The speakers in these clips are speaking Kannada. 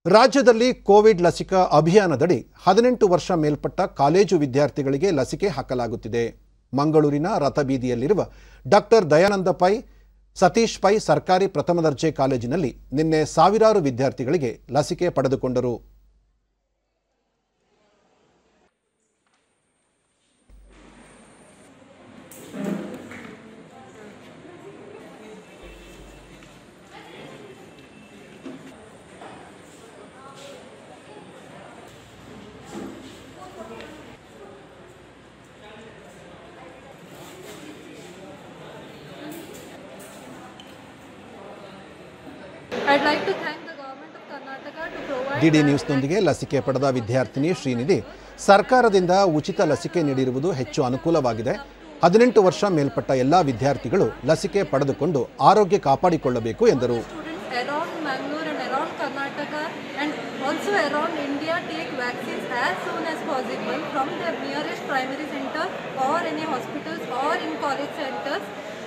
ರಾಜ್ಯದಲ್ಲಿ ಕೋವಿಡ್ ಲಸಿಕಾ ಅಭಿಯಾನದಡಿ ಹದಿನೆಂಟು ವರ್ಷ ಮೇಲ್ಪಟ್ಟ ಕಾಲೇಜು ವಿದ್ಯಾರ್ಥಿಗಳಿಗೆ ಲಸಿಕೆ ಹಾಕಲಾಗುತ್ತಿದೆ ಮಂಗಳೂರಿನ ರಥಬೀದಿಯಲ್ಲಿರುವ ಡಾಕ್ಟರ್ ದಯಾನಂದ ಪೈ ಸತೀಶ್ ಪೈ ಸರ್ಕಾರಿ ಪ್ರಥಮ ದರ್ಜೆ ಕಾಲೇಜಿನಲ್ಲಿ ನಿನ್ನೆ ಸಾವಿರಾರು ವಿದ್ಯಾರ್ಥಿಗಳಿಗೆ ಲಸಿಕೆ ಪಡೆದುಕೊಂಡರು I'd like to thank the government of Karnataka to provide DD us ನ್ಯೂಸ್ನೊಂದಿಗೆ ಲಸಿಕೆ ಪಡೆದ ವಿದ್ಯಾರ್ಥಿನಿ ಶ್ರೀನಿಧಿ ಸರ್ಕಾರದಿಂದ ಉಚಿತ ಲಸಿಕೆ ನೀಡಿರುವುದು ಹೆಚ್ಚು ಅನುಕೂಲವಾಗಿದೆ ಹದಿನೆಂಟು ವರ್ಷ ಮೇಲ್ಪಟ್ಟ ಎಲ್ಲ ವಿದ್ಯಾರ್ಥಿಗಳು ಲಸಿಕೆ ಪಡೆದುಕೊಂಡು ಆರೋಗ್ಯ ಕಾಪಾಡಿಕೊಳ್ಳಬೇಕು ಎಂದರು students around Mangalore and around Karnataka and also around India take vaccines as soon as possible from their nearest primary center or any hospitals or in college centers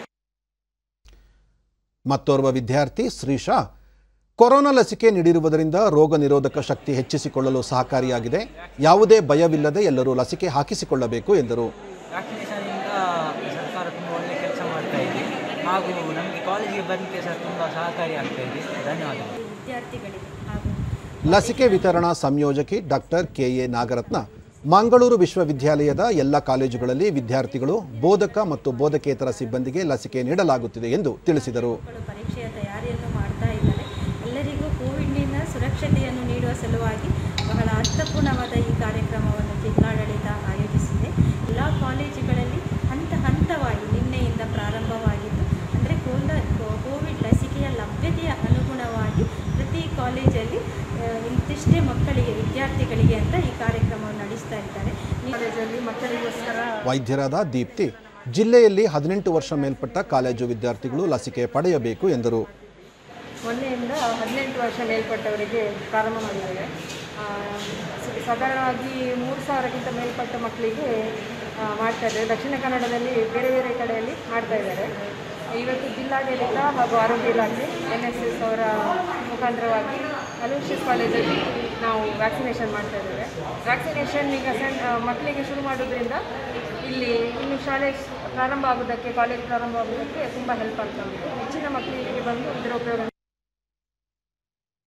ಮತ್ತೋರ್ವ ವಿದ್ಯಾರ್ಥಿ ಶ್ರೀಶಾ ಕೊರೋನಾ ಲಸಿಕೆ ನೀಡಿರುವುದರಿಂದ ರೋಗ ನಿರೋಧಕ ಶಕ್ತಿ ಹೆಚ್ಚಿಸಿಕೊಳ್ಳಲು ಸಹಕಾರಿಯಾಗಿದೆ ಯಾವುದೇ ಭಯವಿಲ್ಲದೆ ಎಲ್ಲರೂ ಲಸಿಕೆ ಹಾಕಿಸಿಕೊಳ್ಳಬೇಕು ಎಂದರು ವ್ಯಾಕ್ಸಿನೇಷನಿಂದ ಸರ್ಕಾರ ತುಂಬ ಒಳ್ಳೆಯ ಕೆಲಸ ಮಾಡ್ತಾ ಇದೆ ಹಾಗೂ ನಮಗೆ ಕಾಲೇಜಿಗೆ ಬರಲಿಕ್ಕೆ ಸಹ ತುಂಬ ಸಹಕಾರಿ ಆಗ್ತಾ ಇದೆ ಧನ್ಯವಾದಗಳು ವಿದ್ಯಾರ್ಥಿಗಳಿಗೆ ಹಾಗೂ ಲಸಿಕೆ ವಿತರಣಾ ಸಂಯೋಜಕಿ ಡಾಕ್ಟರ್ ಕೆಎ ನಾಗರತ್ನ ಮಂಗಳೂರು ವಿಶ್ವವಿದ್ಯಾಲಯದ ಎಲ್ಲ ಕಾಲೇಜುಗಳಲ್ಲಿ ವಿದ್ಯಾರ್ಥಿಗಳು ಬೋಧಕ ಮತ್ತು ಬೋಧಕೇತರ ಸಿಬ್ಬಂದಿಗೆ ಲಸಿಕೆ ನೀಡಲಾಗುತ್ತಿದೆ ಎಂದು ತಿಳಿಸಿದರು ಮಕ್ಕಳು ಪರೀಕ್ಷೆಯ ತಯಾರಿಯನ್ನು ಮಾಡ್ತಾ ಇದ್ದಾರೆ ಎಲ್ಲರಿಗೂ ಕೋವಿಡ್ನಿಂದ ಸುರಕ್ಷತೆಯನ್ನು ನೀಡುವ ಸಲುವಾಗಿ ಬಹಳ ಅರ್ಥಪೂರ್ಣವಾದ ಈ ಕಾರ್ಯಕ್ರಮವನ್ನು ಜಿಲ್ಲಾಡಳಿತ ಆಯೋಜಿಸಿದೆ ಎಲ್ಲ ಕಾಲೇಜುಗಳಲ್ಲಿ ಹಂತ ಹಂತವಾಗಿ ನಿನ್ನೆಯಿಂದ ಪ್ರಾರಂಭವಾಗಿದ್ದು ಅಂದರೆ ಕೋಲ ಕೋವಿಡ್ ಲಸಿಕೆಯ ಲಭ್ಯತೆಯ ಅನುಗುಣವಾಗಿ ಪ್ರತಿ ಕಾಲೇಜಲ್ಲಿ ಆ, ಇಂತಿಷ್ಟೇ ಮಕ್ಕಳಿಗೆ ವಿದ್ಯಾರ್ಥಿಗಳಿಗೆ ಅಂತ ಈ ಕಾರ್ಯಕ್ರಮವನ್ನು ನಡೆಸ್ತಾ ಇದ್ದಾರೆ ಕಾಲೇಜಲ್ಲಿ ಮಕ್ಕಳಿಗೋಸ್ಕರ ವೈದ್ಯರಾದ ದೀಪ್ತಿ ಜಿಲ್ಲೆಯಲ್ಲಿ ಹದಿನೆಂಟು ವರ್ಷ ಮೇಲ್ಪಟ್ಟ ಕಾಲೇಜು ವಿದ್ಯಾರ್ಥಿಗಳು ಲಸಿಕೆ ಪಡೆಯಬೇಕು ಎಂದರು ಮೊನ್ನೆಯಿಂದ ಹದಿನೆಂಟು ವರ್ಷ ಮೇಲ್ಪಟ್ಟವರಿಗೆ ಪ್ರಾರಂಭ ಮಾಡಿದ್ದಾರೆ ಆ, ಸ- ಸಾಧಾರಣವಾಗಿ ಮೂರು ಸಾವಿರಕ್ಕಿಂತ ಮೇಲ್ಪಟ್ಟ ಮಕ್ಕಳಿಗೆ ಆ, ಮಾಡ್ತಾ ಇದ್ದಾರೆ ದಕ್ಷಿಣ ಕನ್ನಡದಲ್ಲಿ ಬೇರೆ ಬೇರೆ ಕಡೆಯಲ್ಲಿ ಮಾಡ್ತಾ ಇದ್ದಾರೆ ಇವತ್ತು ಜಿಲ್ಲಾಡಳಿತ ಹಾಗೂ ಆರೋಗ್ಯ ಇಲಾಖೆ ಎನ್ ಎಸ್ ಎಸ್ ಅವರ ಮುಖಾಂತರವಾಗಿ ಅಲೋಷಿಯಸ್ ಕಾಲೇಜಲ್ಲಿ ನಾವು ವ್ಯಾಕ್ಸಿನೇಷನ್ ಮಾಡ್ತಾ ಇದ್ದೇವೆ ವ್ಯಾಕ್ಸಿನೇಷನ್ ಈಗ ಸಣ್ಣ ಆ, ಮಕ್ಕಳಿಗೆ ಶುರು ಮಾಡೋದ್ರಿಂದ ಇಲ್ಲಿ ಇನ್ನು ಶಾಲೆ ಪ್ರಾರಂಭ ಆಗೋದಕ್ಕೆ ಕಾಲೇಜ್ ಪ್ರಾರಂಭ ಆಗೋದಕ್ಕೆ ತುಂಬ ಹೆಲ್ಪ್ ಆಗ್ತಾ ಉಂಟು ಹೆಚ್ಚಿನ ಮಕ್ಕಳಿಗೆ ಬಂದು ಇದರ ಉಪಯೋಗ